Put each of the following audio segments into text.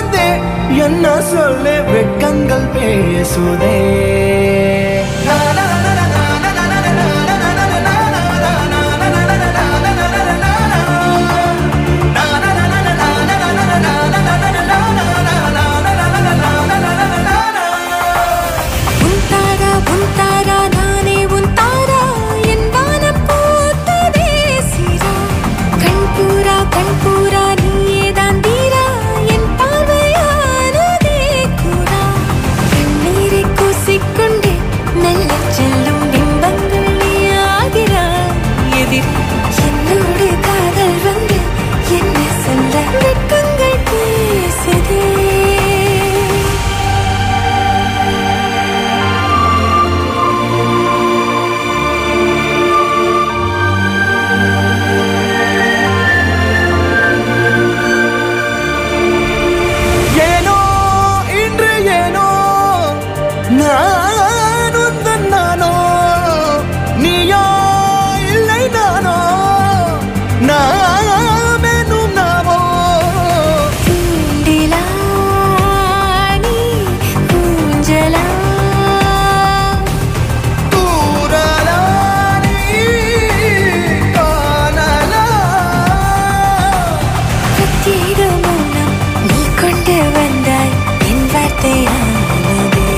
வந்தே என்ன சொல்ல வெட்கங்கள் பேசுதே உன் தாரா உன் தாரா நானே உன் தாரா என் வானம் பூத்ததே சீரா கண்பூரா கண்பூரா நீயே தான் தீரா என் பார்வையானதே கூடா கண்ணீரை கூசிக்கொண்டே மெல்ல செல்லும் பிம்பங்கள் நீ ஆகிறாய் எதிர் என்னோடு காதல் வந்து என்ன சொல்ல வெட்கங்கள் பேசுதே ஏனோ இன்று ஏனோ நான் உந்தன் நானோ நீயோ இல்லை நானோ நாமெனும் நாமோ தூண்டிலா நீ ஊஞ்சலா தூரலா நீ காணலா பிரத்யேக மௌனம் நீ கொண்டு வந்தாய் என் வார்த்தையானதே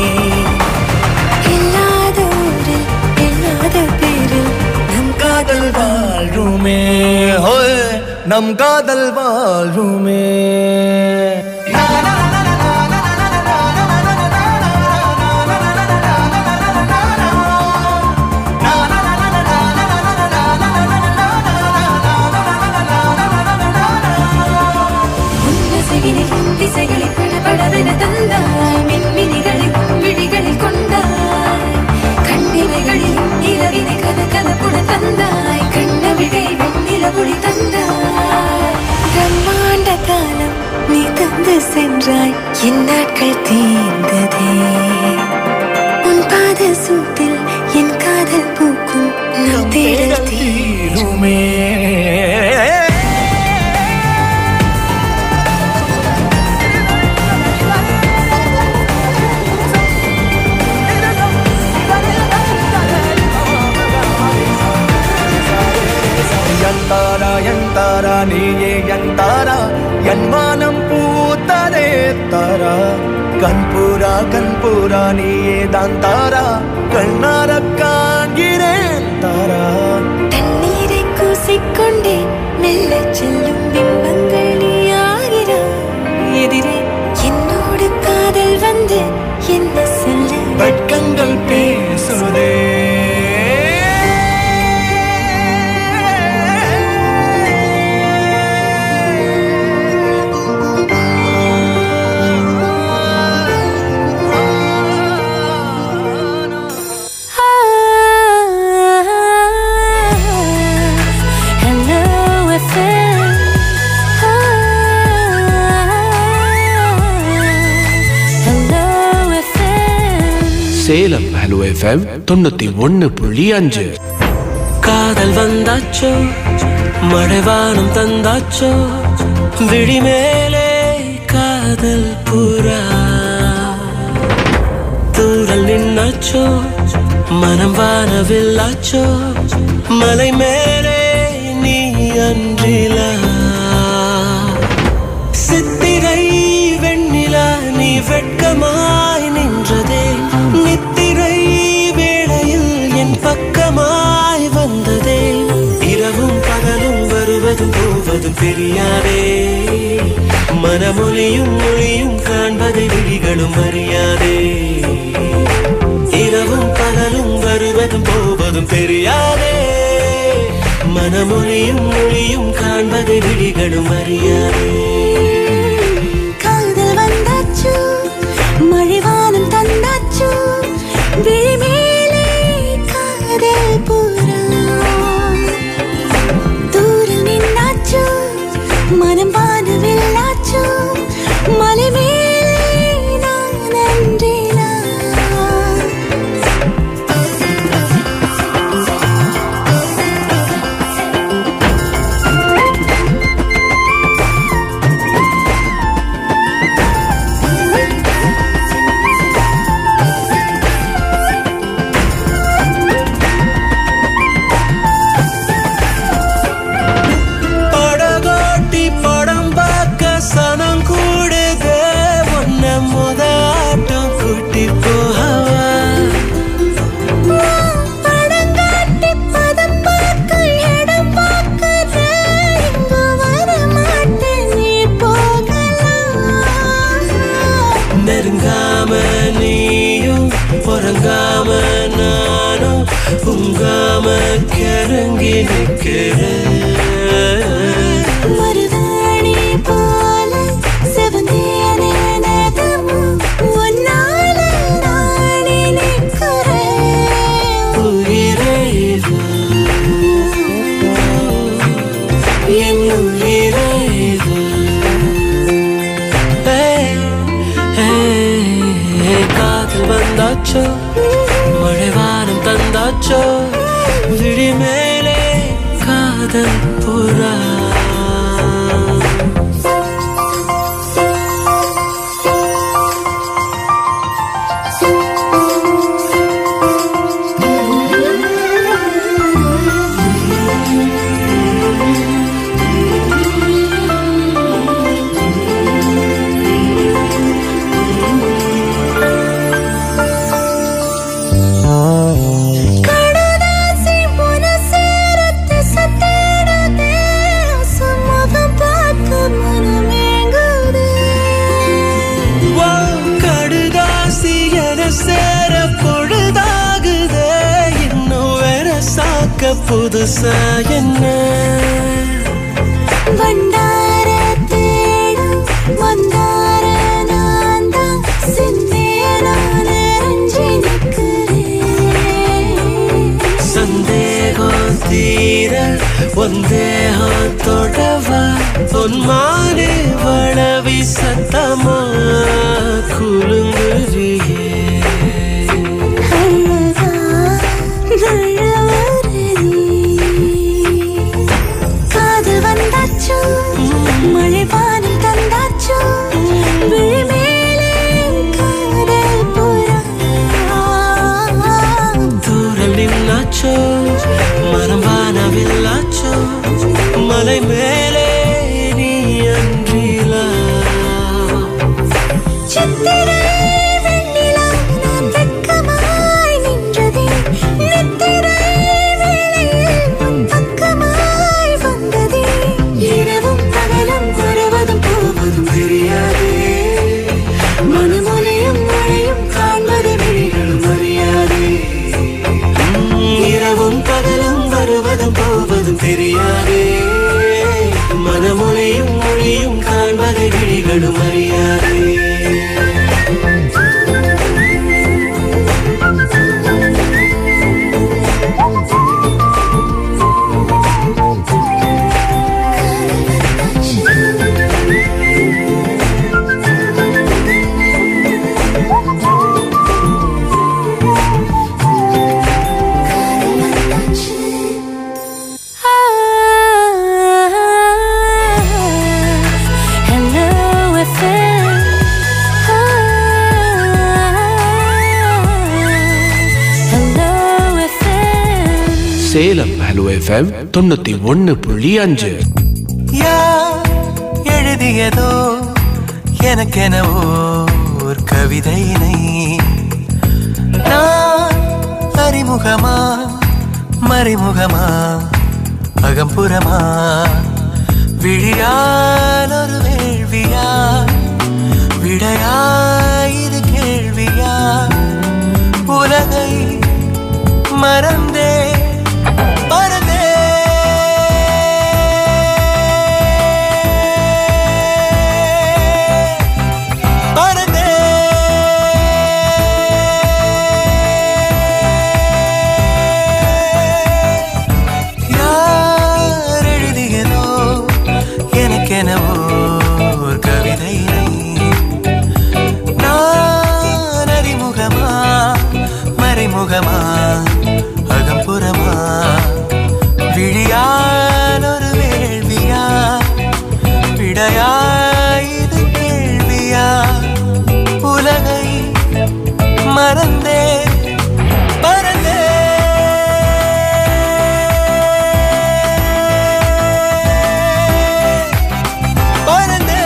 இல்லாத ஊரில் இல்லாத பேரில் நம் காதல் வாழ்வுமே ஹோய் நம் காதல் வாழ்வுமே உன்னசையினில் உன் திசைகளில் படபடவென தந்தாய் மின்மினிகளில் உன் விழிகளில் கொண்டாய் கண்ணிமைகளில் நிலவினை கத கதப்புடன் தந்தாய் கண்ணவிழை வெண்ணிலவொளி தந்தாய் பிரம்மாண்ட காலம் நீ தந்து சென்றாய் என் நாட்கள் தீர்ந்ததே உன் பாத சூட்டில் என் காதல் பூக்கும் நம் தேடல் தீரும் தீருமே எந்தாரா எந்தாரா நீயே எந்தாரா என் மானம் பூத்ததே தாரா கண்பூரா கண்பூரா நீயே தான் தாரா கண்ணார காண்கிறேன் தாரா தண்ணீரை கூசிக்கொண்டே மெல்ல செல்லும் பிம்பங்கள் நீ ஆகிறாய் எதிரே என்னோடு காதல் வந்து என்ன சொல்ல வெட்கங்கள் பேசுதே Hello FM Hello FM Salem hello FM தொண்ணூத்தி ஒன்னு புள்ளி அஞ்சு காதல் வந்தாச்சோ மழைவானம் தந்தாச்சோ விழிமேலே காதல் புறா தூரல் நின்னாச்சோ மனம் வானவில்லாச்சோ மலை மேலே நீ அன்றிலா சித்திரை வெண்ணிலா நீ வெட்கமாய் நின்றதே நித்திரை வேளையில் என் பக்கமாய் வந்ததே இரவும் பகலும் வருவதும் போவதும் தெரியாதே மனமொழியும் மொழியும் காண்பதை விழிகளும் அறியாதே இரவும் பகலும் வருவதும் போவதும் தெரியாதே மனமொழியும் மொழியும் காண்பதை விழிகளும் அறியாதே காதல் வந்தாச்சு மழைவானம் தந்தாச்சு விழிமேலே காதல் புறா தூரம் நின்னாச்சு மனம் வானவில்லாச்சு மலை மேலே நான் அன்றிலா நிற்கிறேன் மருதாணி போல செவந்தேனே நகமும் உன்னால நானே நிற்கிறேன் உயிரே வா. என் உயிரே வா. ஏய், ஏய், காதல் வந்தாச்சோ மழை வாரம் தந்தாச்சோ விழி மேலே காதல் புறா கடலாசி முனசேரத்து சத்தேடதே சுமகம் பார்க்க மனமேங்குதே வா, கடுதாசி என சேர பொழுதாகுதே இன்னும் வேற சாக்க புதுசா என்ன வண்டார தேடும் மந்தார நான்தான் சிந்தேனான ரஞ்சி நிற்கிறேன் சந்தேகம் தீர ஒந்தேகம் தொடவா பொன்மானே வளவி சத்தமா குலுங்குறியே அழகா நல்லவரே காதல் வந்தாச்சோ மழை வானம் தந்தாச்சோ விழி மேலே காதல் புறா தூரல் நின்னாச்சோ மரம் வானவில்லாச்சோ மலை மேலே நீ அன்றிலா சித்திரை வெண்ணிலா நான் வெட்கமாய் நின்றதே நித்திரை வேளையில் உன் பக்கமாய் வந்ததே இரவும் பகலும் வருவதும் போவதும் தெரியாதே மனமொழியும் மழையும் காண்பது விழிகளும் அறியாதே இரவும் பகலும் வருவதும் போவதும் தெரியாதே மனமொழியும் மொழியும் காண்பதை விழிகளும் அறியாதே Hello FM. Hello FM. Salem hello FM தொண்ணூத்தி ஒன்னு புள்ளி அஞ்சு யார் எழுதியதோ எனக்கெனவோ ஒரு கவிதையினை நான் அறிமுகமா மறைமுகமா அகம்புறமா விழியால் ஒரு வேள்வியா விடையாயிரு கேள்வியா உலகை மறந்தே மறந்தே மறந்தே யார் எழுதியதோ எனக்கெனவோ ஒரு கவிதையினை நான் அறிமுகமா மறைமுகமா அகம்புறமா விழியால் ஒரு வேள்வியா விடையா இது கேள்வியா உலகை மறந்தே மறந்தே மறந்தே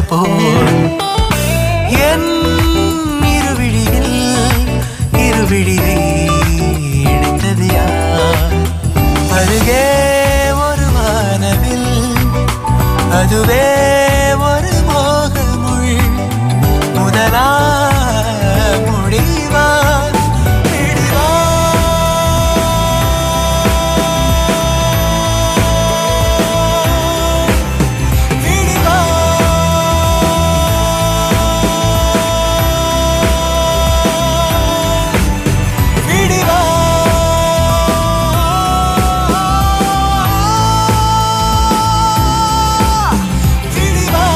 போல் என் இருவிழியில் இருவிழியை இணைத்தது யார் அருகே ஒரு வானவில் அதுவே ஒரு மோகமுள் முதலா முடிவா பிடிவா பிடிவா பிடிவா பிடிவா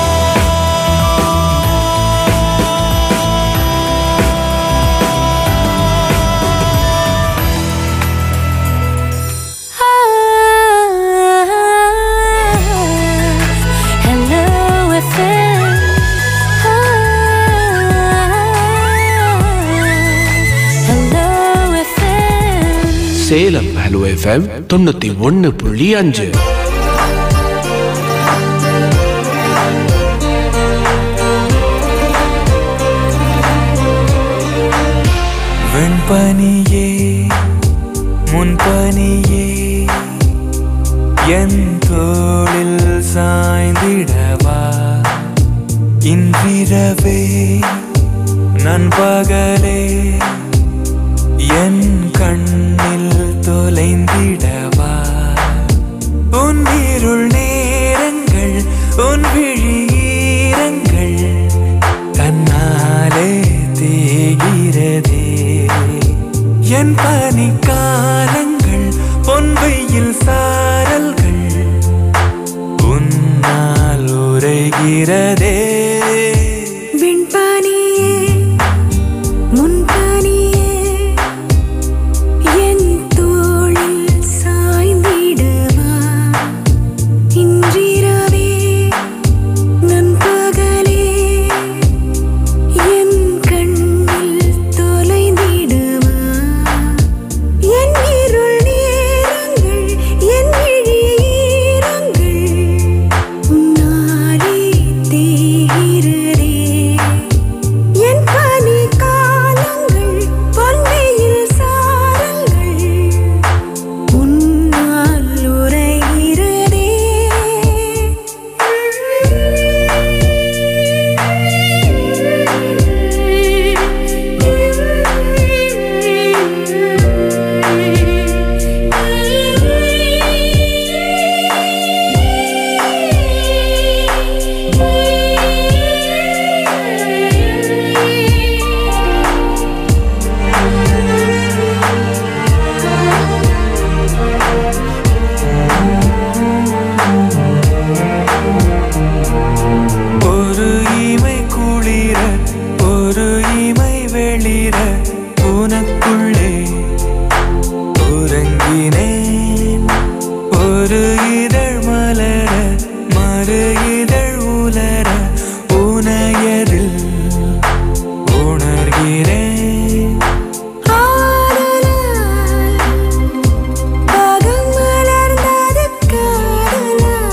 Hello FM. Hello FM. Salem hello FM தொண்ணூத்தி ஒன்னு புள்ளி அஞ்சு வெண்பனியே முன்பனியே என் தோளில் சாய்ந்திடவா இன்றிரவே நண்பகலே என் கண்ணில் தொலைந்திடவா உன் இருள் நேரங்கள் உன் விழீரங்கள் தன்னாலே தேகிறதே என் பனி காலங்கள் பொன் வெயில் சாரல்கள் உன்னால் உரைகிறதே விண்பனியே முன்பனியே என் தோளில் சாய்ந்திடவா இன்றிரவே நண்பகலே என் கண்ணில் தொலைந்திடவா என் இருள் நேரங்கள் என் விழியீரங்கள் உன்னாலே தேகிறதே என் பனி காலங்கள் பொன்மையில் சாரல்கள் உன்னால் உரைகிறதே ஒரு இமை குளிர ஒரு இமை வெளிர உனக்குள்ளே உறங்கினேன் ஒரு இதழ் மலர மறு இதழ் உலர உனையதில் உணர்கிறேன் ஆதலால் பாகம் மலர்ந்தது காதலால்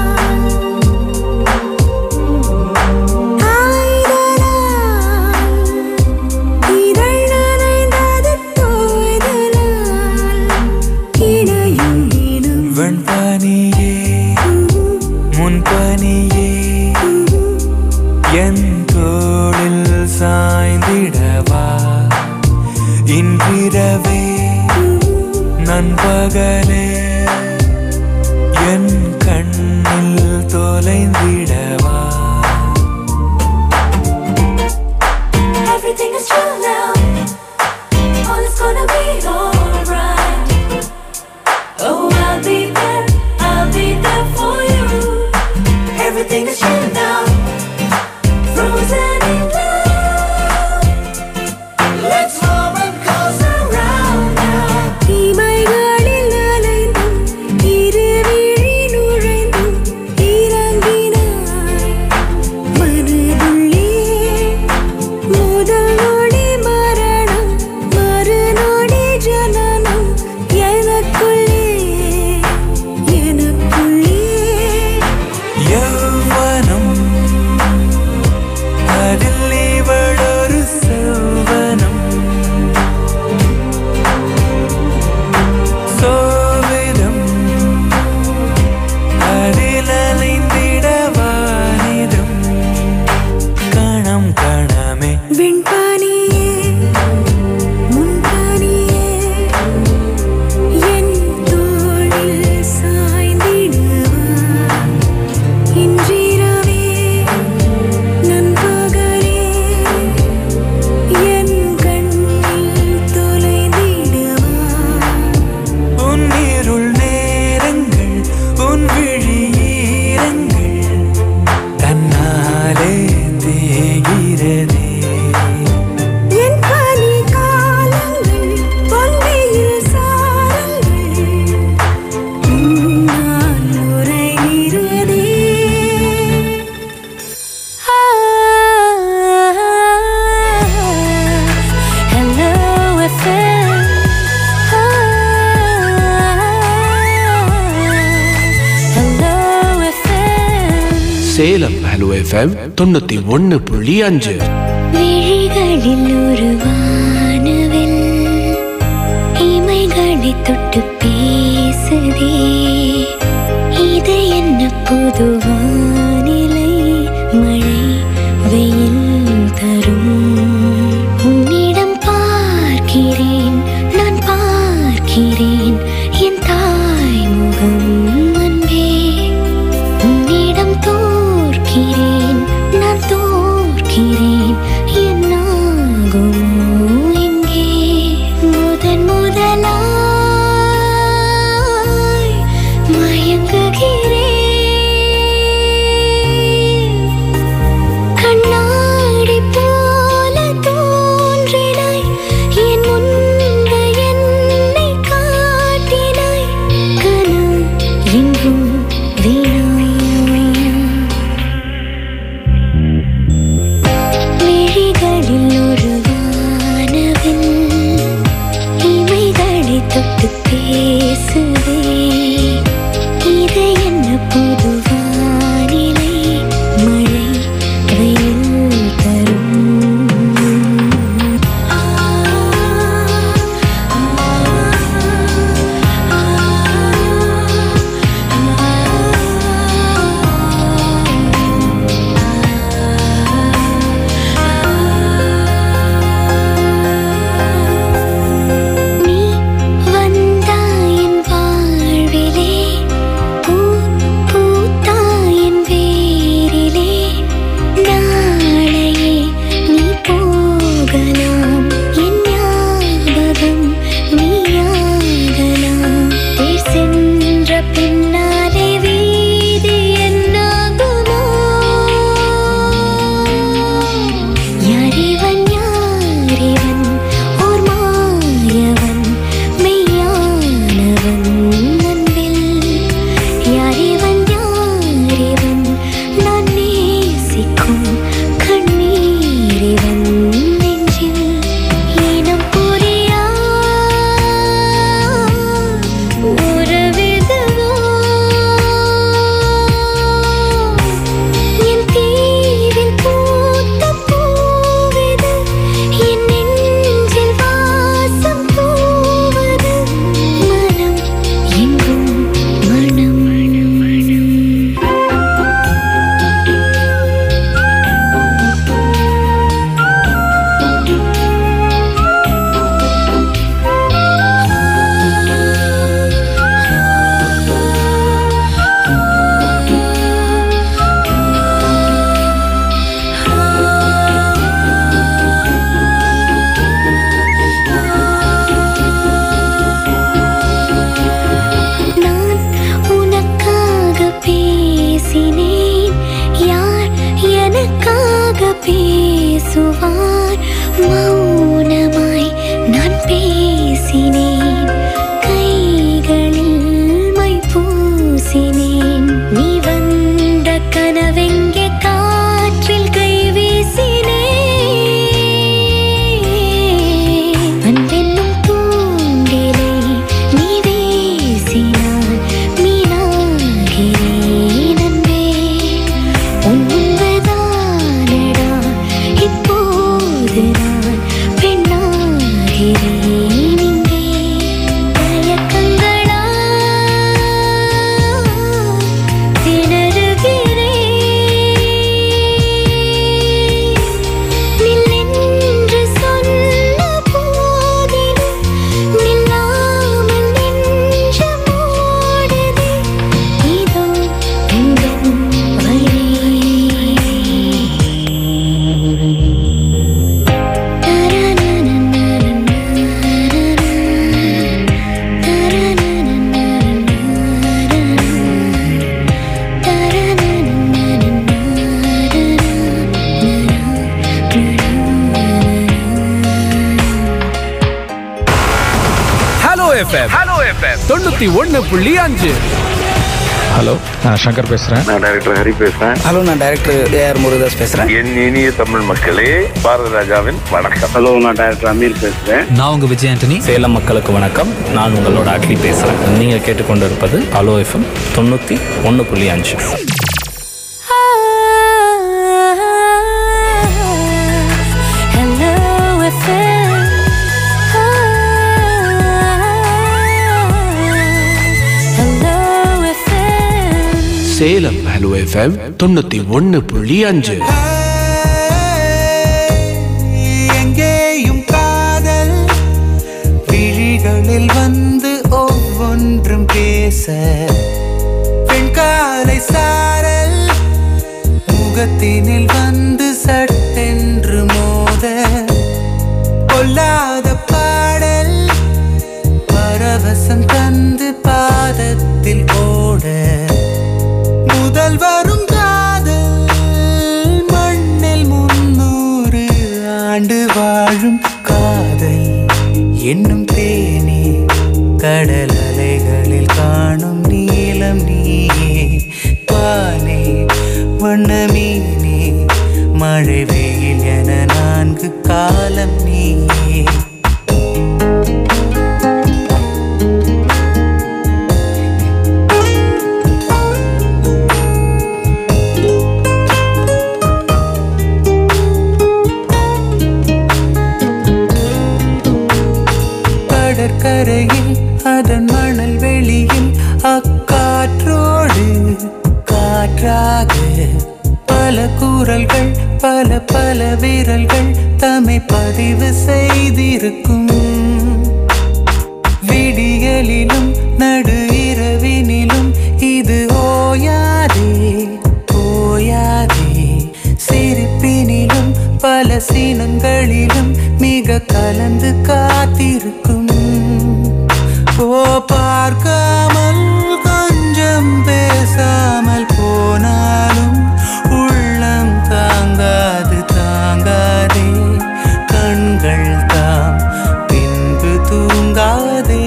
ஆய்தலால் இதழ் நனைந்தது தோய்தலால் இடையும் இடும் வெண்பனியே முன்பனியே என் தோளில் சாய்ந்திடவா இன்றிரவே நண்பகலே என் கண்ணில் தொலைந்திடவா Everything is true now. All is gonna be alright. Oh, I'll be there. I'll be there for you. Everything is true now. Frozen in love. Let's love and cause around now. இமைகளில் அலைந்தும் இருவிழி நுழைந்தும் இறங்கினாய் Salem hello FM தொண்ணூத்தி ஒன்னு புள்ளி அஞ்சு விழிகளில் ஒரு வானவில் இமைகளை தொட்டு பேசுதே இது என்ன புது வானிலை மழை வெயில் தரும் உன்னிடம் பார்க்கிறேன் நான் பார்க்கிறேன் என் தாய் முகம் அன்பே உன்னிடம் தோற்கிறேன் நான் தோற்கிறேன் என்னாகுமோ இங்கே முதன் முதலாய் மயங்குகிறேன் கண்ணாடி போல தோன்றினாய் என் முன்பு என்னை காட்டினாய் கனம் எங்கும் வீணா விழிகளில் ஒரு வானவில் இமைகளை தொட்டு பேசுதே இது என்ன புது வானிலை மழை வெயில் தரும் நீ வந்தாயின் வாழ்விலே பூ பூத்தாயின் வேரிலே நாளையே நீ போகலாம் என் ஞாபகம் நீயாகலாம் தேர் சென்ற பின்னாலே வீதி என்னாகுமோ யாரிவன் யாரிவன் ஓர் மாயவன் மெய்யானவன் அன்பில் யாரிவன் யாரிவன் நான் நேசிக்கும் கண்ணீரிவன் நெஞ்சில் இனம் புரியா உறவிதுவோ என் தீவில் பூத்த பூவிது என் நெஞ்சில் வாசம் பூவது மனம் எங்கும் மனம் மனம் நான் உனக்காக பேசினேன் யார் எனக்காக பேசுவார் மௌனமாய் நான் பேசினேன் கைகளில் மை பூசினேன் நீ வந்த கனவெங்கே காற்றில் கை வீசினேன் அன்பென்னும் தூண்டிலை நீ வீசினாய் மீனாகிறேன் அன்பே உன் முன்புதானடா இப்போது நான் பெண்ணாகிறேன் இங்கே தயக்கங்களா திணறுகிறேன் நில்லென்று சொன்ன போதிலும் நில்லாமல் நெஞ்சம் ஓடுதே இதோ எங்கள் வழி ஹலோ எஃப்எம் ஹலோ எஃப்எம் தொண்ணூத்தி ஒன்னு புள்ளி அஞ்சு ஹலோ நான் சங்கர் பேசுகிறேன் நான் டைரக்டர் ஹரி பேசுறேன் ஹலோ நான் டைரக்டர் ஏஆர் முருகதாஸ் பேசுறேன் என் இனிய தமிழ் மக்களே பாரத ராஜாவின் வணக்கம் ஹலோ நான் டைரக்டர் அமீர் பேசுறேன் நான் உங்க விஜய் ஆண்டனி சேலம் மக்களுக்கு வணக்கம் நான் உங்களோட அட்லி பேசுகிறேன் நீங்கள் கேட்டுக்கொண்டிருப்பது அலோ எஃப்எம் தொண்ணூற்றி ஒன்று புள்ளி அஞ்சு ஆ சேலம் ஹலோ எஃப்எம் தொண்ணூத்தி ஒன்னு புள்ளி அஞ்சு எங்கேயும் காதல் விழிகளில் வந்து ஒவ்வொன்றும் பேச பெண்காலை சாரல் முகத்தினில் வந்து சட்டென்று மோத கொல்லாத பாடல் பரவசம் தந்து பாதத்தில் ஓட முதல் வரும் காதல் மண்ணில் முன்னூறு ஆண்டு வாழும் காதல் என்னும் தேனே கடல் அலைகளில் காணும் நீலம் நீயே பாலே வண்ண மீனே மழை வெயில் என நான்கு காலம் நீயே கடற்கரையில் அதன் மணல் வெளியில் அக்காற்றோடு காற்றாக பல கூறல்கள் பல பல விரல்கள் தம்மை பதிவு செய்திருக்கும் விடியலிலும் நடு இரவினிலும் இது ஓயாதே ஓயாதே சிரிப்பினிலும் பல சீனங்களிலும் மிக கலந்து காத்திருக்கும் ஓ பார்க்காமல் கொஞ்சம் பேசாமல் போனாலும் உள்ளம் தாங்காது தாங்காதே கண்கள் தாம் பின்பு தூங்காதே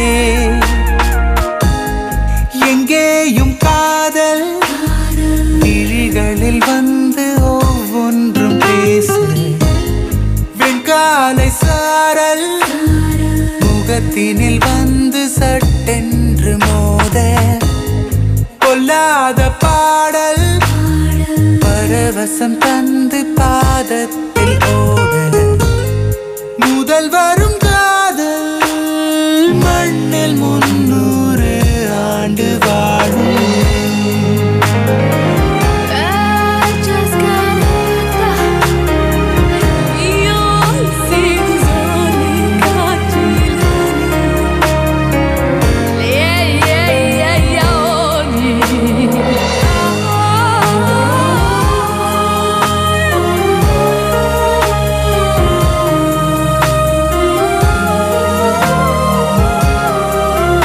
எங்கேயும் காதல் விழிகளில் வந்து ஒவ்வொன்றும் பேசு வெண்காலை சாரல் முகத்தினில் வந்து சட்டென்று மோத கொல்லாத பாடல் பரவசம் தந்து பாதத்தில் ஓட முதல் வரும் காதல் மண்ணில் முன்னூறு ஆண்டு வாழும் Oh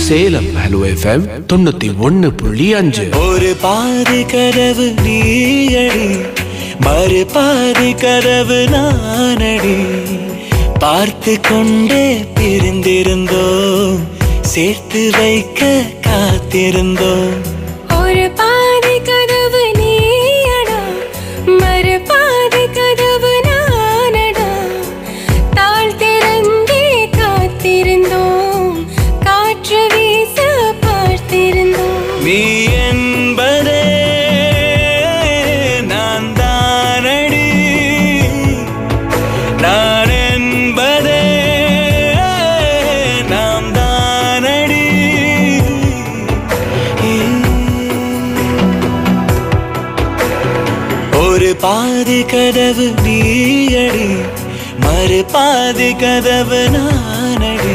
சேலம் ஹலோ எஃப்எம் தொண்ணூத்தி ஒன்னு புள்ளி அஞ்சு ஒரு பாதி கதவு நீயடி மறு பாதி கதவு நானடி பார்த்து கொண்டே பிரிந்திருந்தோம் சேர்த்து வைக்க காத்திருந்தோம் ஒரு பாதி கதவு நீயடா மறு பாதி கதவு நானடா தாழ் திறந்தே காத்திருந்தோம் காற்று வீச பார்த்திருந்தோம் நீ என்பதே நான் தானடி நான் என்பதே நாம் தானடி ஒரு பாதி கதவு நீயடி மறு பாதி கதவு நானடி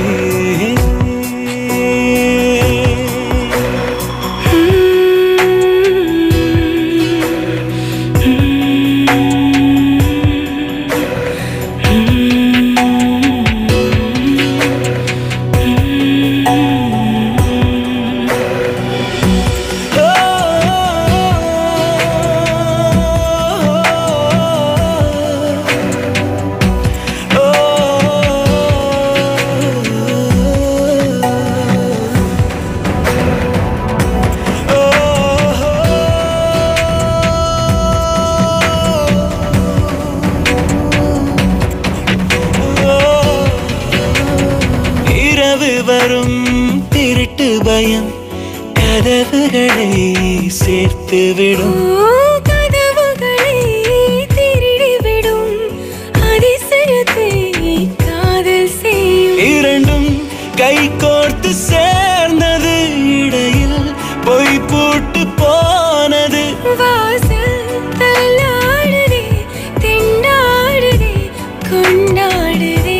இரவு வரும் திருட்டு பயம் கதவுகளை சேர்த்து விடும் ஓ, கதவுகளை திருடிவிடும் அதிசயத்தை காதல் செய்யும் இரண்டும் கை கோர்த்து சேர்ந்தது இடையில் பொய் போட்டு போனது வாசல் தள்ளாடுதே திண்டாடுதே கொண்டாடுதே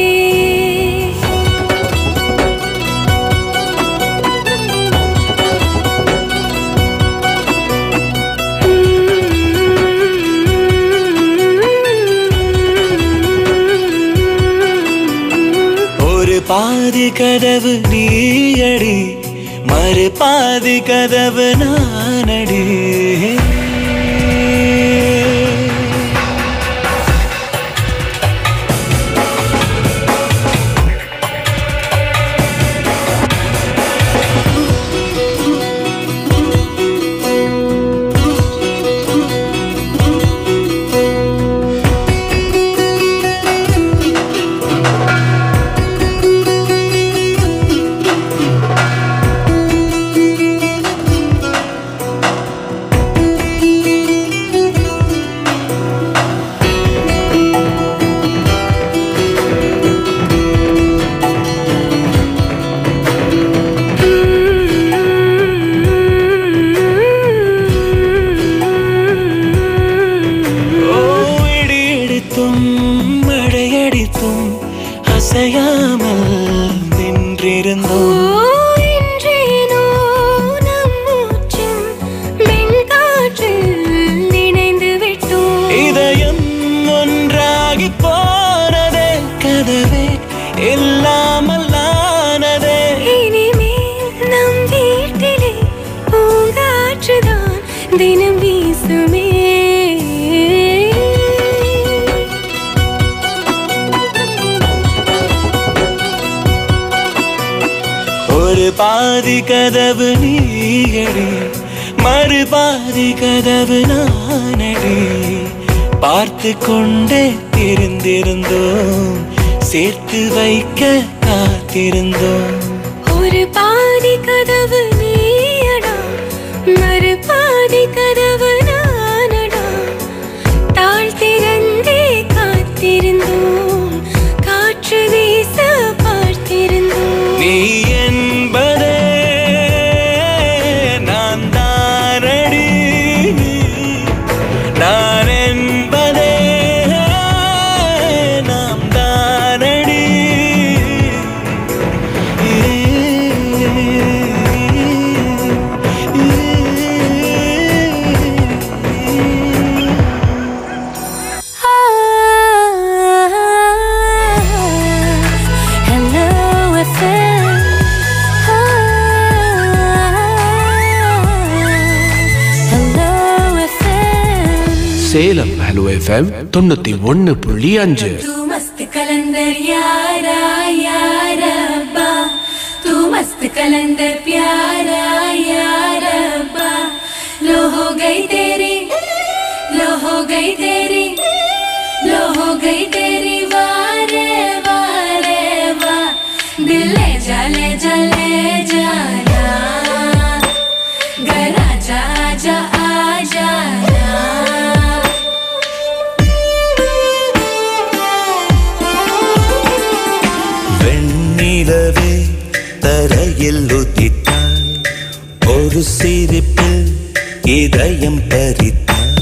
ஒரு பாதி கதவு நீயடி மறு பாதி கதவு நானடி ஓ இடி இடித்தும் மழையடித்தும் அசையாமல் நின்றிருந்தோம் ஓ, இன்றேனோ நம் மூச்சும் வெண்காற்றில் இணைந்து விட்டோம் இதயம் ஒன்றாகி போனதே கதவே இல்லாமல் ஆனதே இனிமேல் நம் வீட்டிலே பூங்காற்றுதான் தினம் வீசுமே ஒரு பாதி கதவு நீயடி மறு பாதி கதவு நானடி பார்த்து கொண்டே இருந்திருந்தோம் சேர்த்து வைக்க காத்திருந்தோம் ஒரு பாதி கதவு நீயடா மறு பாதி கதவு நானடா தாழ் திறந்தே காத்திருந்தோம் காற்று வீச பார்த்திருந்தோம் நீ என்பதே நான் தானடி நான் என்பதே நாம் தானடி சேலம் ஹலோ எஃப்எம் தொண்ணூத்தி ஒன்னு புள்ளி அஞ்சு तू मस्त कलंदर यारा यारा बा तू मस्त कलंदर प्यारा यारा बा लो हो गई तेरी लो हो गई तेरी लो हो गई तेरी वारे वारे वा दिल ले जा ले जा ले जाना घर आजा आजा आ जाना வெண்ணிலவே தரையில் உதித்தாய் ஒரு சிரிப்பில் இதயம் பறித்தாய்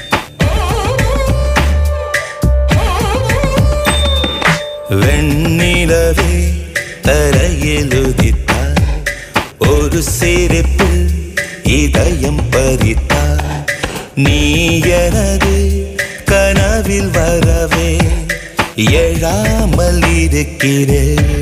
வெண்ணிலவே தரையில் உதித்தாய் ஒரு சிரிப்பில் இதயம் பறித்தாய் நீ எனது கனவில் வரவே எழாமல் இருக்கிறேன்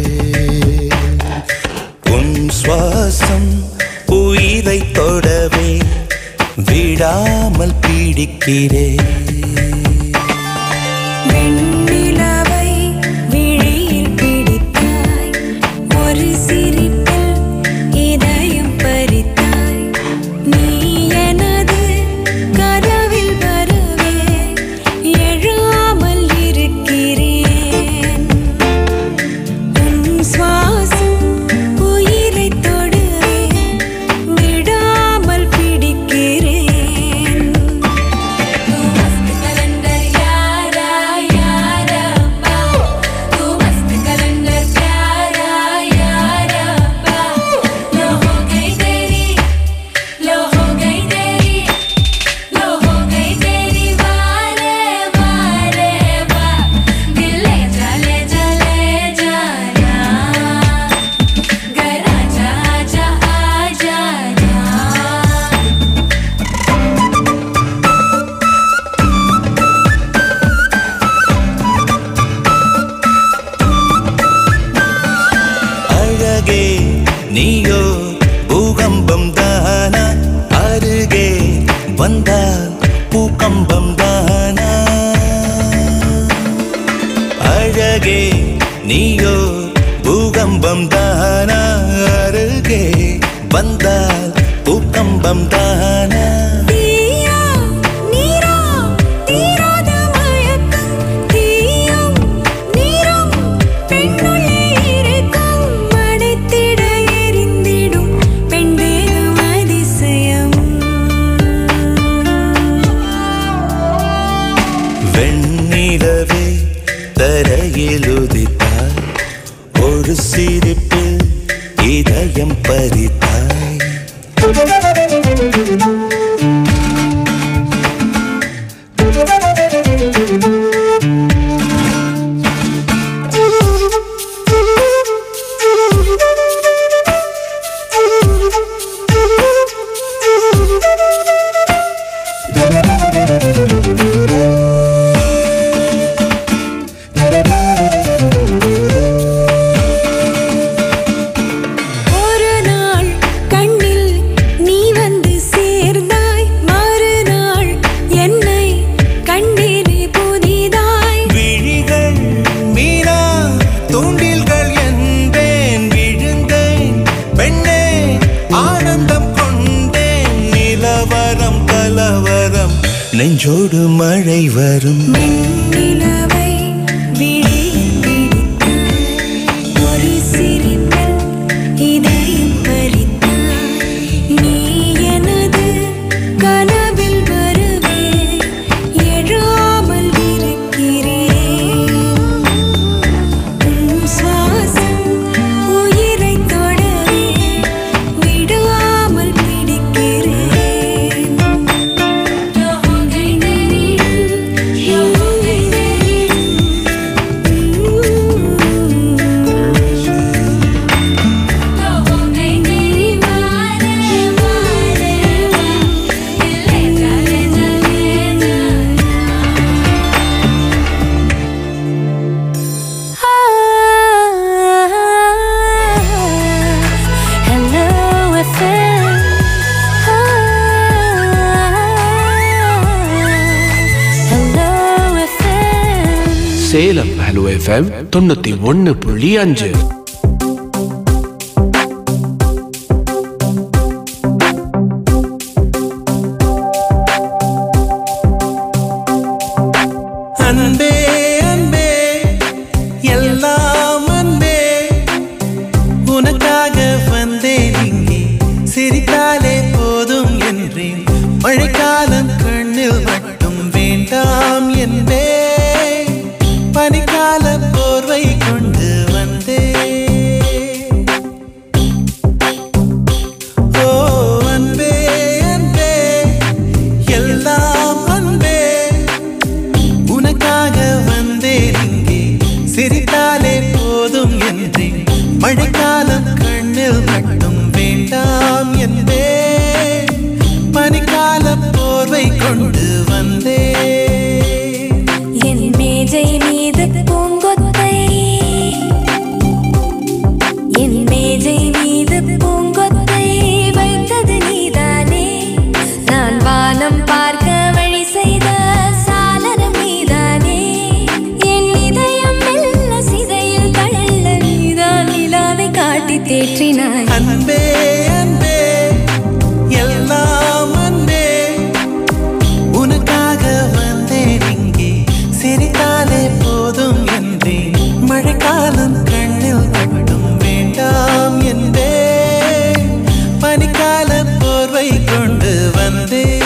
உன் சுவாசம் உயிரை தொடவே விடாமல் பிடிக்கிறேன் வெண்ணிலவை விழியில் பிடித்தாய் ஒரு சிரிப்பில் இதயம் பறித்தாய் நீ எனது கனவில் வரவே எழாமல் இருக்கிறேன் உன் சுவாசம் உயிரை தொடுவே விடாமல் பிடிக்கிறேன் तू मस्त कलंदर यारा यारा बा तू मस्त कलंदर प्यारा यारा बा लो हो गई तेरी लो हो गई तेरी लो हो गई तेरी वारे वारे वा दिल ले जा ले जा ले जाना घर आजा आजा आ जाना அழகே நீயோ பூகம்பம் தானா அருகே வந்தால் பூகம்பம் தானா அழகே நீயோ பூகம்பம் தானா அருகே வந்தால் பூகம்பம் தானா தீயா நீரா தீராத மயக்கம் தீயும் நீரும் பெண்ணுள்ளே இருக்கும் மடைத்திட எரிந்திடும் பெண் தேகம் அதிசயம் வெண்ணிலவே தரையில் உதித்தாய் ஒரு சிரிப்பில் இதயம் பறித்தாய் ஒரு நாள் கண்ணில் நீ வந்து சேர்ந்தாய் மறுநாள் என்னை கண்டேனே புதிதாய் விழிகள் மீனா தூண்டில்கள் என்பேன் விழுந்தேன் பெண்ணே ஆனந்தம் கொண்டேன் நிலவரம் கலவரம் நெஞ்சோடு மழை வரும் நிலவை விழியில் பிடித்தாய் ஒரு சிரிப்பில் இதயம் பறித்தாய் நீ எனது கனவில் வருவே எழாமல் இருக்கிறேன் உன் சுவாசம் உயிரை தொடவே விடாமல் பிடிக்கிறேன் लो हो गई तेरी लो हो गई சேலம் ஹலோ எஃப்எம் தொண்ணூத்தி ஒன்னு புள்ளி அஞ்சு அன்பே அன்பே எல்லாம் அன்பே உனக்காக வந்தேன் இங்கே சிரித்தாலே போதும் என்றேன் மழைக்காலம் கண்ணில் மட்டும் வேண்டாம் என்பே பனிக்கால போர்வை கொண்டு வந்தேன் ஓ அன்பே அன்பே எல்லாம் அன்பே உனக்காக வந்தேன் இங்கே சிரித்தாலே போதும் என்றேன் மழைக்காலம் கண்ணில் மட்டும் வேண்டாம் என்பே பனிக்கால போர்வை கொண்டு வந்தேன் என் மேஜை மீது பூங்கொத்தை என் மேஜை மீது பூங்கொத்தை வைத்தது நீதானே நான் வானம் பார்க்க வழி செய்த சாளரம் நீதானே என் இதயம் மெல்ல சிதையில் தள்ள நீதான் நிலாவை காட்டி தேற்றினாய் அன்பே அன்பே எல்லாம் அன்பே உனக்காக வந்தேன் இங்கே சிரித்தாலே போதும் என்றேன் மழைக்காலம் கண்ணில் மட்டும் வேண்டாம் என்பே பனிக்கால போர்வை கொண்டு வந்தேன்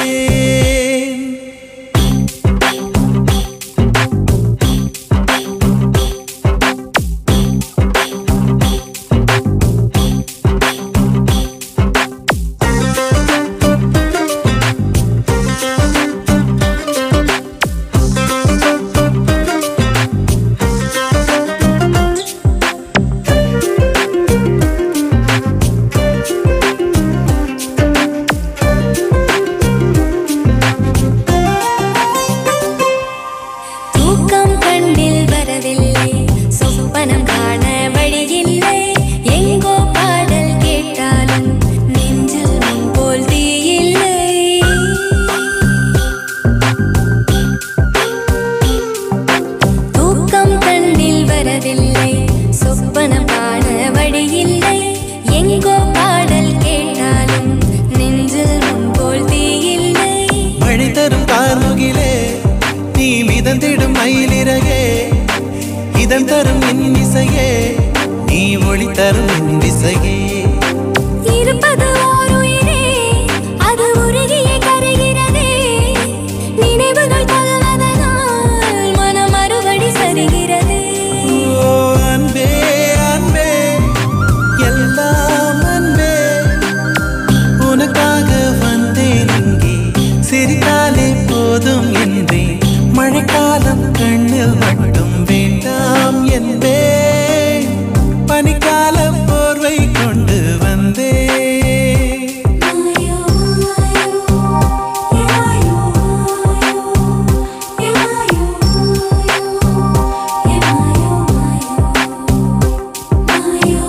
தூக்கம் கண்ணில் வரவில்லை சொப்பனம் காண வழியில்லை எங்கோ பாடல் கேட்டாலும் நெஞ்சில் முன் போல் தீயில்லை தூக்கம் கண்ணில் வரவில்லை சொப்பனம் காண வழியில்லை எங்கோ பாடல் கேட்டாலும் நெஞ்சில் முன் போல் தீயில்லை மழை தரும் கார்முகிலே நீ மிதந்திடும் மயிலிறகே இதம் தரும் என் இசையே நீ ஒளி தரும் என் விசையே இருப்பது ஓர் உயிரே அது உருகியே கரைகிறதே நினைவுகள் கொள்வதனால் மனம் மறுபடி சரிகிறது ஓ அன்பே அன்பே எல்லாம் அன்பே உனக்காக வந்தேன் இங்கே சிரித்தாலே போதும் என்றேன் மழைக்காலம் கண்ணில் மட்டும் வேண்டாம் என்பே பனிக்கால போர்வை கொண்டு வந்தேன் மாயோ மாயோ மாயோ மாயோ மாயோ மாயோ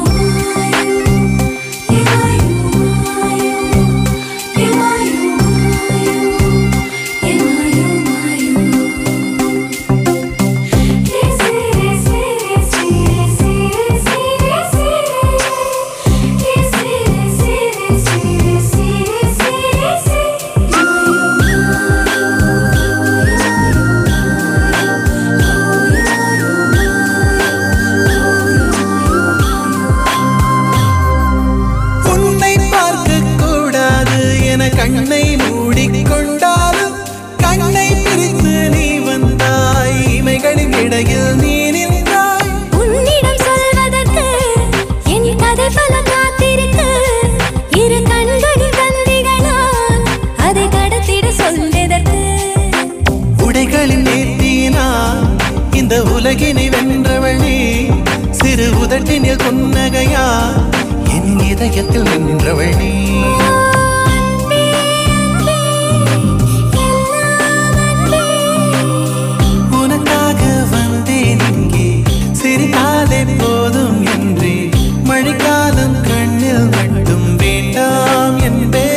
உன்னை பார்க்க கூடாது என கண்ணை மூடிக்கொண்டாலும் கண்ணை பிரித்து நீ வந்தாய் இமைகளின் இடையில் நீ நின்றாய் உன்னிடம் சொல்வதற்கு என் கதை பல காத்திருக்கு இரு கண்களில் தந்திகளால் அதை கடத்திட சொல்வதற்கு உடைகளின் நேர்த்தியினா இந்த உலகினை வென்றவள் நீ சிறு உதட்டினில் புன்னகையா என் இதயத்தில் நின்றவள் நீ அன்பே, அன்பே, எல்லாம் அன்பே. உனக்காக வந்தேன் இங்கே சிரித்தாலே போதும் என்றே மழைக்காலம் கண்ணில் மட்டும் வேண்டாம் என்பே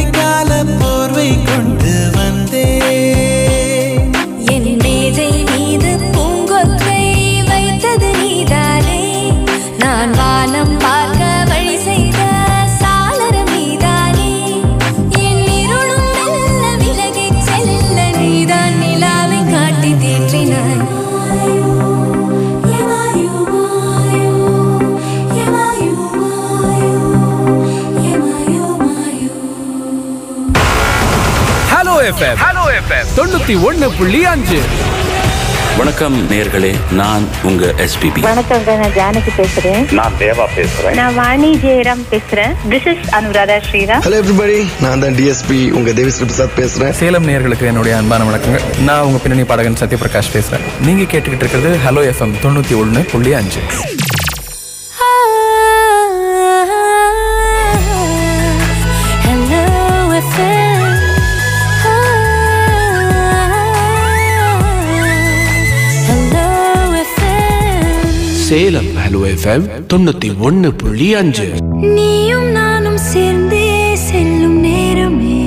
பனிக்கால போர்வை கொண்டு வந்தேன் என் மேஜை மீது எஃப்எம் ஹலோ எஃப்எம் தொண்ணூத்தி ஒண்ணு புள்ளி அஞ்சு வணக்கம் நேர்களே நான் உங்க எஸ்பிபி வணக்கங்க நான் ஜானகி பேசுறேன் நான் தேவா பேசுறேன் நான் வாணி ஜெயராம் பேசுறேன் this is Anuradha Sriram hello everybody நான் தான் டிஎஸ்பி உங்க தேவிஸ்ரீ பிரசாத் பேசுறேன் சேலம் நேயர்களுக்கு என்னுடைய அன்பான வணக்கங்கள் நான் உங்க பின்னணி பாடகன் சத்யபிரகாஷ் பேசுறேன் நீங்க கேட்டுக்கிட்டு இருக்கிறது ஹலோ எஃப்எம் தொண்ணூத்தி ஒண்ணு புள்ளி அஞ்சு Hello FM. Hello FM. Salem hello FM தொண்ணூத்தி ஒண்ணு புள்ளி அஞ்சு நீயும் நானும் சேர்ந்தே செல்லும் நேரமே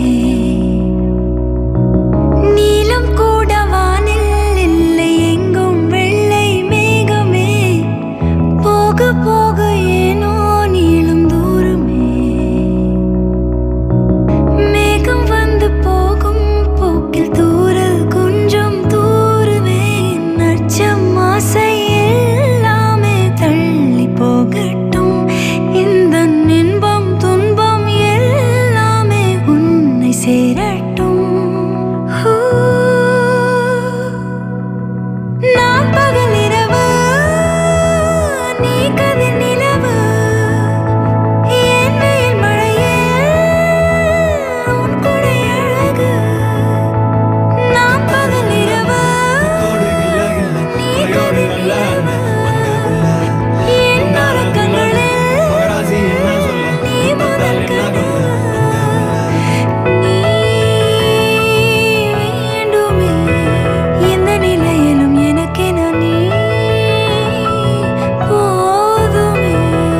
நீலம் கூட வானில் இல்லை எங்கும் வெள்ளை மேகமே போக போக ஏனோ நீளும் தூரமே மேகம் வந்து போகும் போக்கில் தூரல் கொஞ்சம் தூருமே நச்சம் ஆசை எல்லாமே தள்ளி போகட்டும் இந்த இன்பம் துன்பம் எல்லாமே உன்னை சேரட்டும் ஹூ. நான் பகல் இரவு நீ கதிர் நிலவு என் வெயில் மழையே உன் கொடை அழகு நான் பகல் இரவு நீ கதிர் நிலவு என் உறக்கங்களில் நீ முதல் கனவு நீ வேண்டுமே எந்த நிலையிலும் எனக்கென நீ போதுமே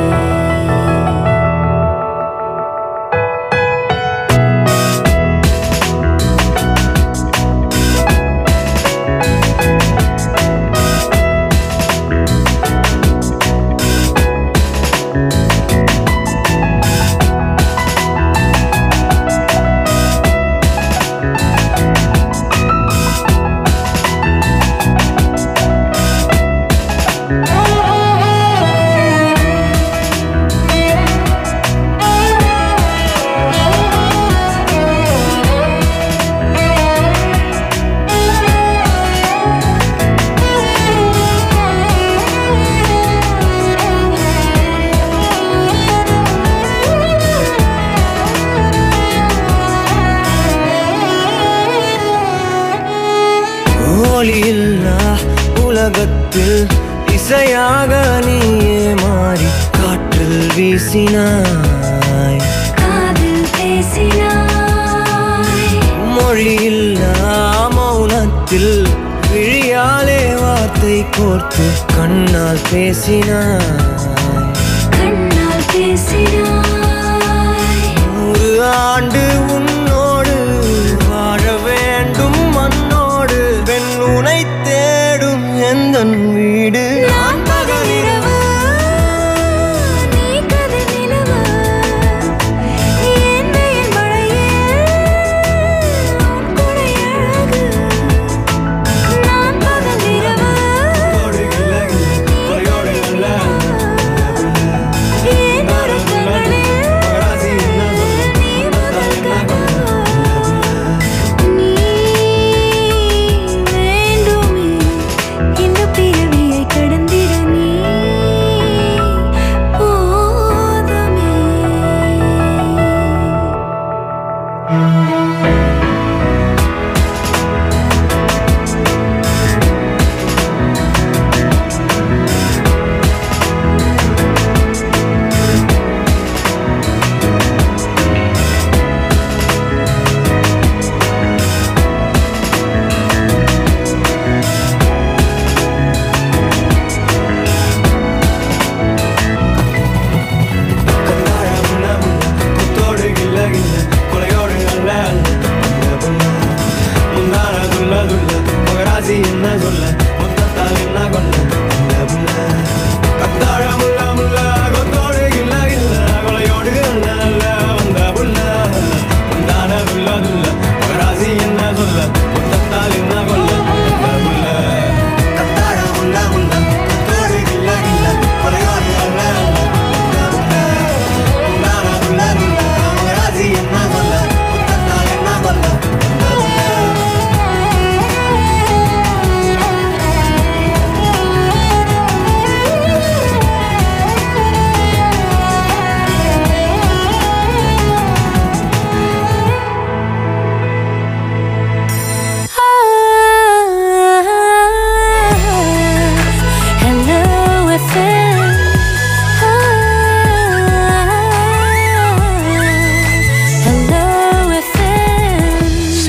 ஒளியில்லா உலகத்தில் இசையாக நீயே மாறி காற்றில் வீசினாய் காதில் பேசினாய் மொழியில்லா மௌனத்தில் விழியாலே வார்த்தை கோர்த்து கண்ணால் பேசினாய் கண்ணால் பேசினாய் நூறு ஆண்டு உன்னோடு வாழ வேண்டும் மண்ணோடு பெண் உனை தேடும் எந்த வீடு நான் பகல் இரவு நீ கதிர் நிலவு என் வெயில் மழையே உன் கொடை அழகு நான் பகல் இரவு நீ கதிர் நிலவு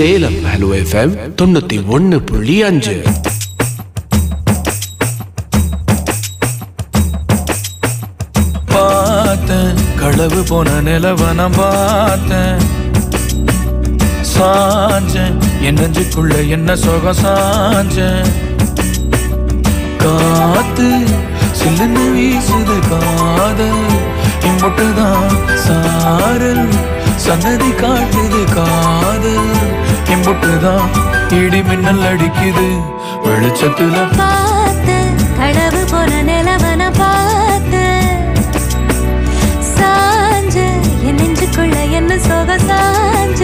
சேலம் ஹலோ எஃப்எம் தொண்ணூத்தி ஒன்னு புள்ளி அஞ்சு பார்த்தேன் களவு போன நிலவ நான் பார்த்தேன் சாஞ்சேன் என் நெஞ்சுக்குள்ள என்ன சுகம் சாஞ்சேன் காத்து சில்லுன்னு வீசுது காதல் இம்புட்டுதான் சாரல் சன்னதி காட்டுது காதல் இம்புட்டுதான் இடி மின்னல் அடிக்குது வெளிச்சத்துல பார்த்து கடவு போன நிலவன பார்த்து சாஞ்ச என் நெஞ்சுக்குள்ள என்ன சோக சாஞ்ச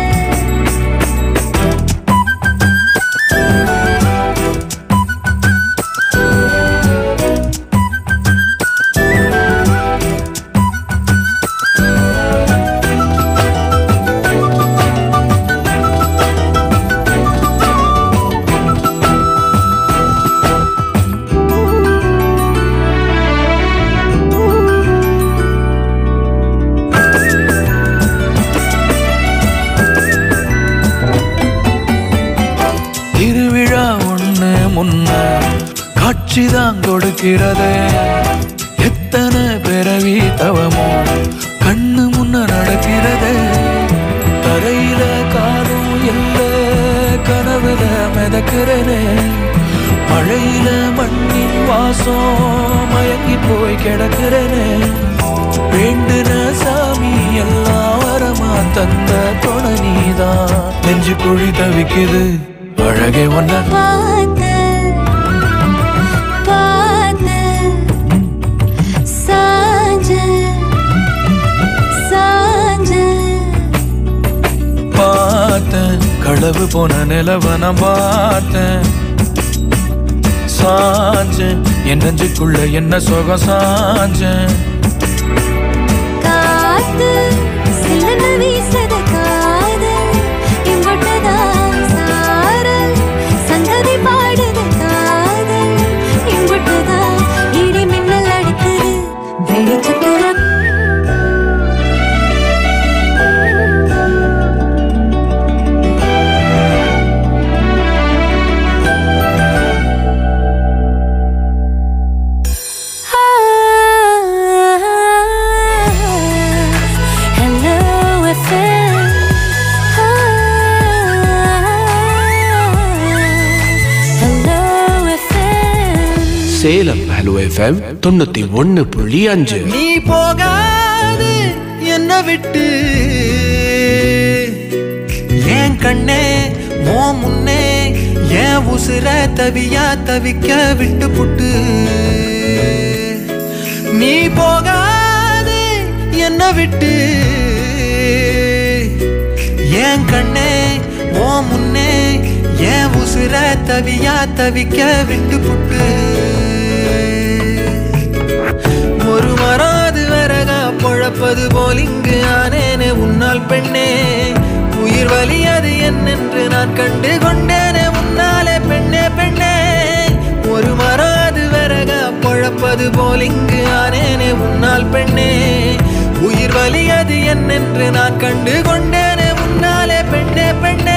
திருவிழா ஒண்ணு முன்ன காட்சி தான் கொடுக்கிறது எத்தனை பிறவி தவமோ கண்ணு முன்ன நடக்கிறது தரையில காலும் இல்ல கனவுல மிதக்கிறனே மழையில மண்ணின் வாசம் மயங்கி போய் கிடக்கிறனே வேண்டுன சாமி எல்லாம் வரமா தந்த துணை நீதான் நெஞ்சு குழி தவிக்குது அழகே ஒன்ன பார்த்து பார்த்து சாஞ்ச சாஞ்ச பார்த்தேன் களவு போன நிலவ நான் பார்த்தேன் சாஞ்சேன் என் நெஞ்சுக்குள்ள என்ன சுகம் சாஞ்சேன் காத்து சில்லுன்னு வீசுது காதல் இம்புட்டுதான் சாரல் சங்கதி பாடுது காதல் இம்புட்டுதான் இடி மின்னல் அடிக்குது வெளிச்சத்துல Hello FM. Hello FM. Salem hello FM தொண்ணூத்தி ஒன்னு புள்ளி அஞ்சு நீ போகாது என்ன விட்டு ஏன் கண்ணே மோ முன்னே ஏன் உசுர தவியா தவிக்க விட்டு புட்டு நீ போகாது என்ன விட்டு ஏன் கண்ணே மோ முன்னே ஏன் உசுர தவியா தவிக்க விட்டு புட்டு ஒரு மராது வரகா பொழப்பது போல் இங்கு ஆனேனே உன்னால் பெண்ணே உயிர் வலி அது என்னென்று நான் கண்டு கொண்டேனே உன்னாலே பெண்ணே பெண்ணே ஒரு மராது வரகா பொழப்பது போல் இங்கு ஆனேனே உன்னால் பெண்ணே உயிர் வலி அது என்னென்று நான் கண்டு கொண்டேனே உன்னாலே பெண்ணே பெண்ணே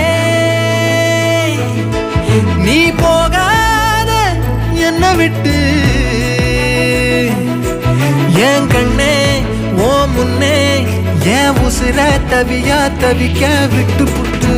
நீ போகாத என்ன விட்டு ஏன் கண்ணே ஓ முன்னே ஏன் உசுர தவியா தவிக்க விட்டு புட்டு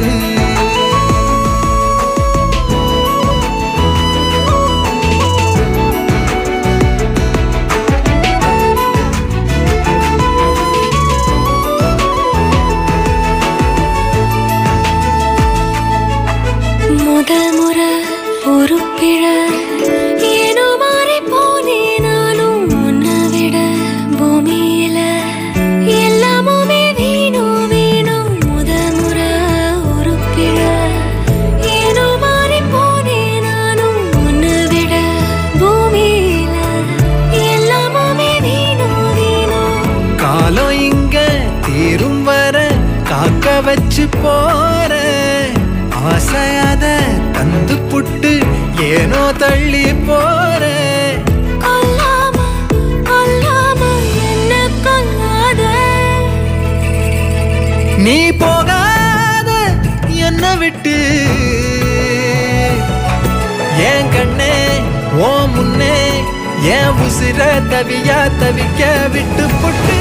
முதல் முறை ஒரு பிழ ஏனோ மாறி போனேன் நானும் உன்னை விட பூமியில எல்லாமுமே வீணும் வீணும் முதல் முறை ஒரு பிழ ஏனோ மாறி போனேன் நானும் உன்னை விட பூமியில எல்லாமுமே வீணும் வீணும் காலம் இங்க தீரும் வர காக்க வச்சு போற ஆசையாத தந்து புட்டு ஏனோ தள்ளி போற கொல்லாம கொல்லாம என்ன கொல்லாத நீ போகாத விட்டு என் கண்ணே ஓ முன்னே என் உசிர தவியா தவிக்க விட்டு புட்டு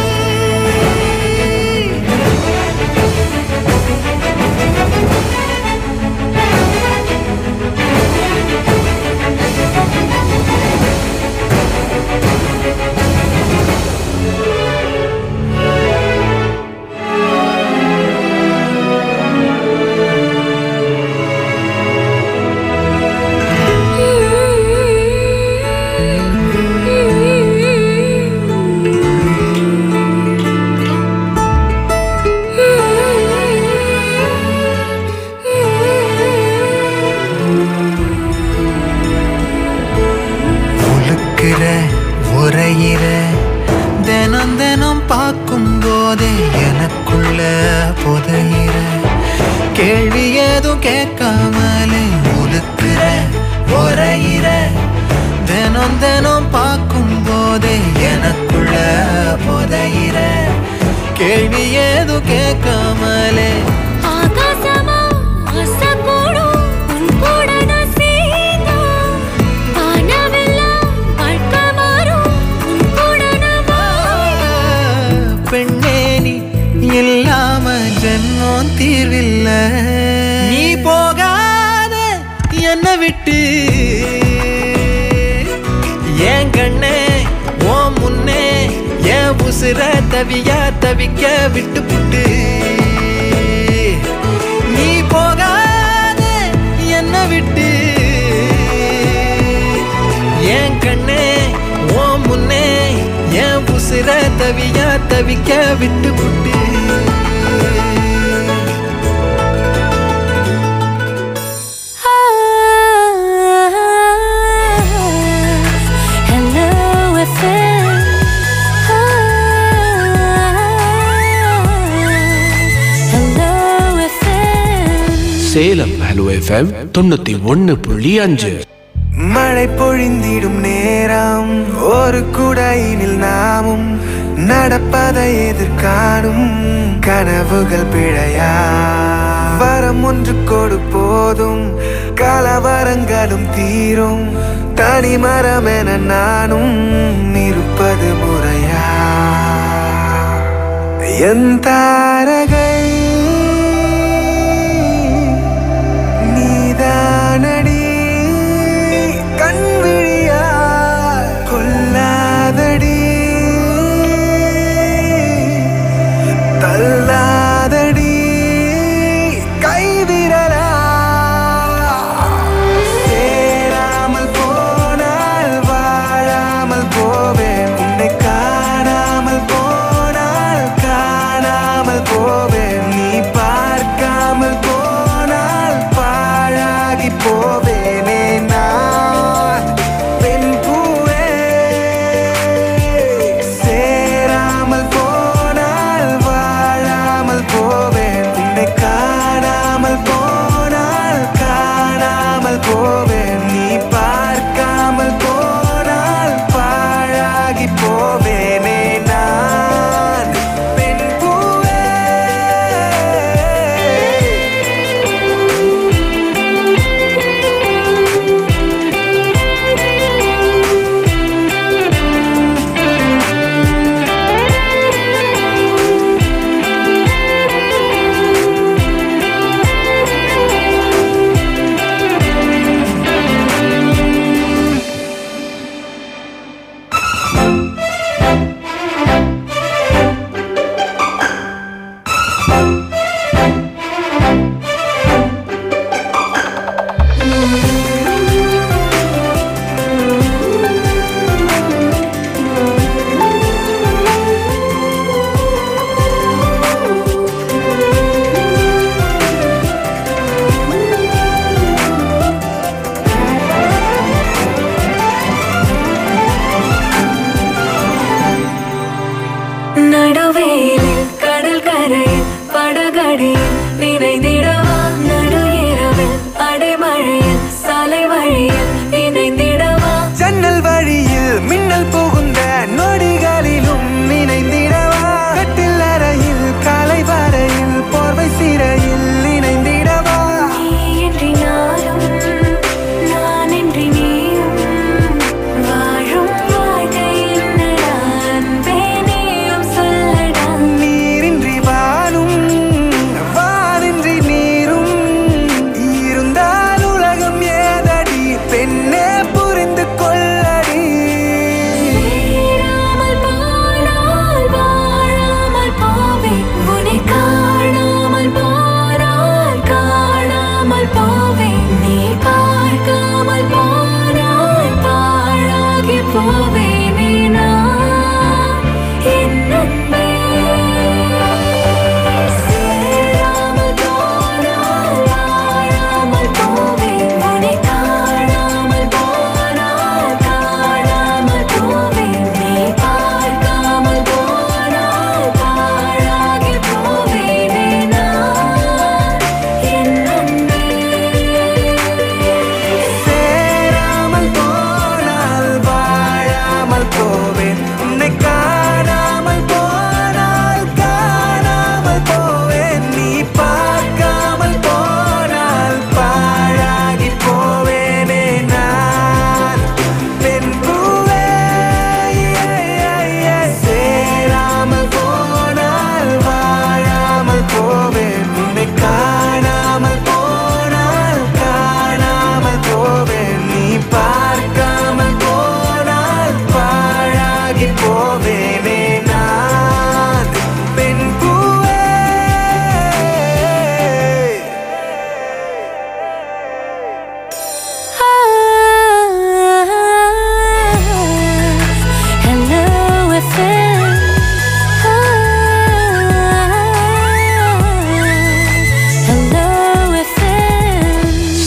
உழுக்கிற உரையிற தினம் தினம் பார்க்கும் போதே எனக்குள்ள புதையிற கேள்வி ஏதும் கேட்காமலே உழுக்கிற உரையிற தினம் தினம் பார்க்கும் போதே எனக்குள்ள புதையிற கேள்வி ஏதும் கேட்காமலே ஆகாசமா ஆசைக்கூடும் உன் கூட நான் சேர்ந்தா. வானவெல்லாம் வாழ்க்கை மாறும் உன் கூட நான் வாழ. பெண்ணே நீ இல்லாம ஜென்மம் தீர்வில்ல நீ போகாத என்ன விட்டு என் கண்ணே ஓ முன்னே என் உசுர தவியா தவிக்க விட்டு புட்டு நீ போகாத என்ன விட்டு என் கண்ணே ஓ முன்னே என் உசிர தவியா தவிக்க விட்டு புட்டு Hello FM. Hello FM. Salem hello FM தொண்ணூத்தி ஒன்னு புள்ளி அஞ்சு மழை பொழிந்திடும் நேரம் ஒரு குடையினில் நாமும் நடப்பதை எதிர்காணும் கனவுகள் பிழையா வரம் ஒன்று கொடு போதும் கலவரங்களும் தீரும் தனி மரம் என நானும் இருப்பது முறையா என் தாரகை நீதானடி கண்விழியா கொல்லாதடி தள்ளாதடி கைவிரலா சேராமல் போனால் வாழாமல் போவேன் உன்னை காணாமல் போனால் காணாமல் போவேன் நீ பார்க்காமல் போனால் பாழாகி போவேனே நான் பெண் பூவே சேராமல் போனால் வாழாமல் போவேன் உன்னை காணாமல் போனால் காணாமல் போவேன் நீ பார்க்காமல் போனால் பாழாகி போவேனே நான் பெண் பூவே நடுவேலில் கடல் கரையில் படகடியில் நினைந்திடவா நடு இரவில் அடைமழையில் சாலை வழியில் இணைந்திடவா ஜன்னல் வழியில் மின்னல் புகுந்த நொடிகளிலும் இணைந்திடவா கட்டில் அறையில் காலை வரையில் போர்வை சிறையில் இணைந்திடவா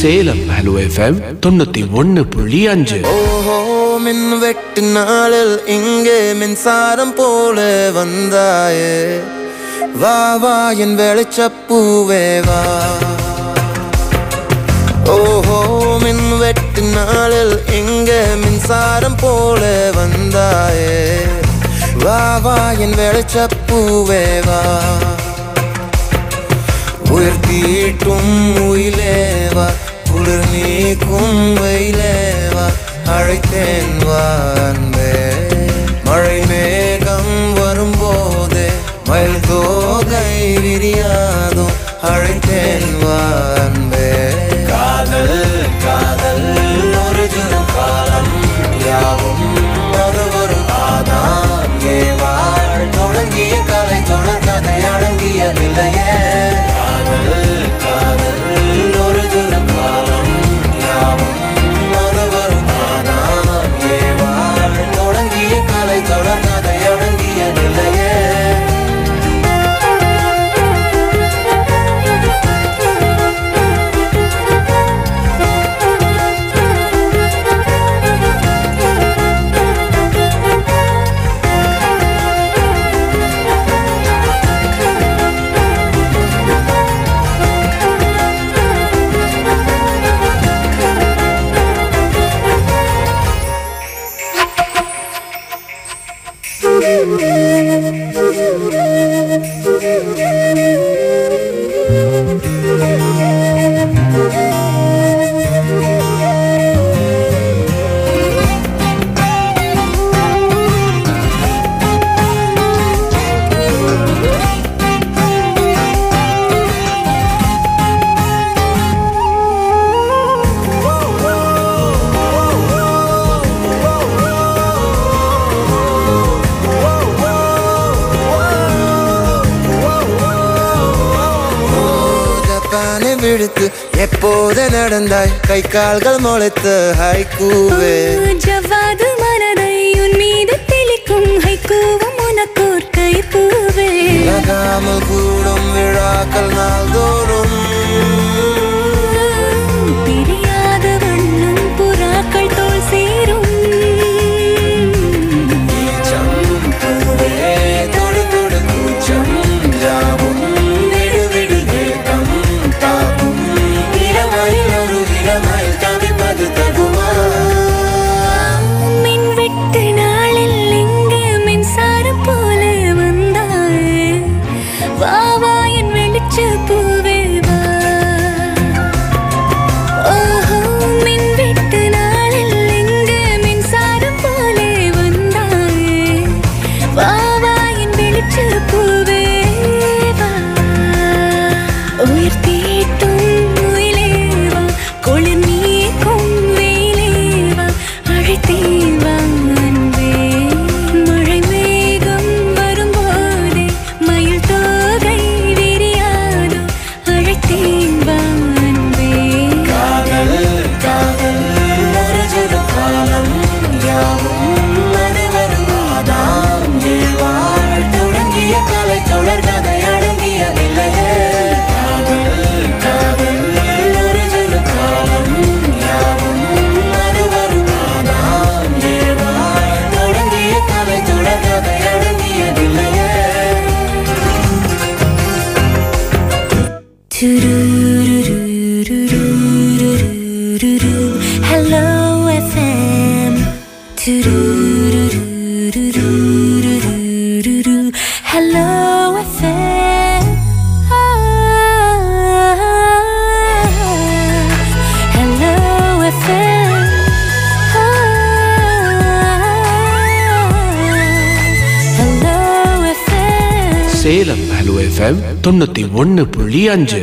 சேலம் ஹலோ எஃப்எம் தொண்ணூத்தி ஒன்னு புள்ளி அஞ்சு ஓஹோ மின் வெட்டு நாளில் இங்கே மின்சாரம் போல வந்தாயே வா வா என் வெளிச்சப்பூவே வா ஓஹோ மின் வெட்டு நாளில் இங்கே மின்சாரம் போல வந்தாயே வா வா என் வெளிச்சப்பூவே வா உயிர் தீட்டும் உயிலேவா குளிர் நீக்கும் வெயிலேவா அழைத்தேன் வா அன்பே மழை மேகம் வரும்போதே மயில் தோகை விரியாதோ அழைத்தேன் வா அன்பே காதல் காதல் ஒரு தினம் காலம் யாவும் அது ஒரு ஆதாம் ஏவாள் தொடங்கிய கலை தொடர் கதை அடங்கிய நிலையே காதல் காதல் ஒரு தினம் காலம் யாவும் அது ஒரு ஆதாம் ஏவாள் தொடங்கிய கலை தொடர் கதை அடங்கிய நிலையே ஜப்பானை விடுத்து எப்போது நடந்தாய் கை கால்கள் முளைத்து ஹைக்கூவே ஜவ்வாது மனதை உன் மீது தெளிக்கும் ஹைக்கூவும் உனக்கோர் கைப்பூவே நகாமல் கூடும் விழாக்கள் நாள்தோறும் பிரியாத வண்ணம் புறாக்கள் தோல் சேரும் பூவே தொடு தொடு கூச்சம் யாவும் விடு விடு வேகம் தாக்கும் இளமையில் ஒரு இளமையில் தவிப்பது தகுமா மின் வெட்டு நாளில் இங்கு மின்சாரம் போல வந்தாயே வா வா என் வெளிச்ச பூவே வா ஓஹோ மின் வெட்டு நாளில் இங்கு மின்சாரம் போல வந்தாயே வா வா என் வெளிச்ச பூவே வா உயிர் தீட்டும் உயிலே வா குளிர் நீக்கும் வெயிலே வா அழைத்தேன் வா அன்பே மழை மேகம் வரும்போதே மயில் தோகை விரியாதோ அழைத்தேன் வா அன்பே காதல் காதல் ஒரு சிறு காலம் யாவும் அது வருவாதாம் ஏழ்வாழ் தொடங்கிய கலை தொடர் கதை அடங்கிய நிலையே காதல் காதல் ஒரு சிறு காலம் யாவும் அது வருவாதாம் ஏழ்வாழ் தொடங்கிய கலை தொடர் கதை அடங்கிய நிலையே Tururururururururu. Hello FM. Tururururururururu. Hello FM. Ah, Hello FM. Ah, Hello FM. Salem hello FM தொண்ணூத்தி ஒன்னு புள்ளி அஞ்சு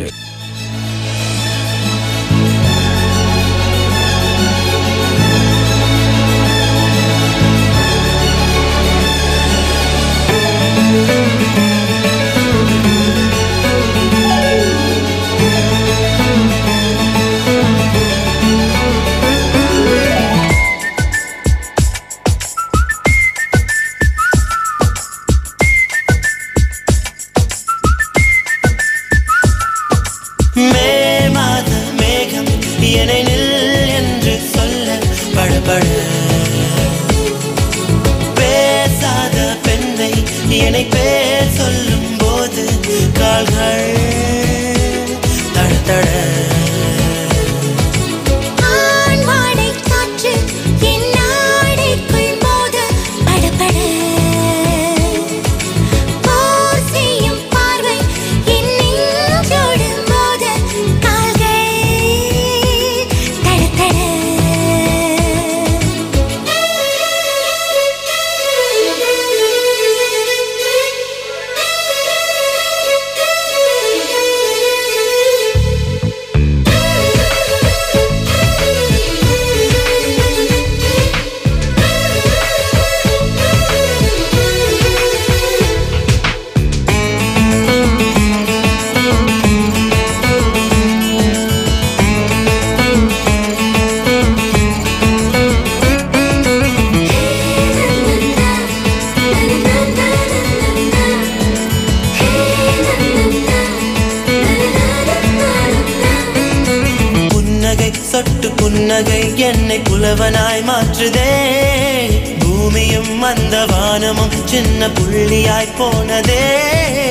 புன்னகை என்னை புலவனாய் மாற்றுதே பூமியும் அந்த வானமும் சின்ன புள்ளியாய் போனதே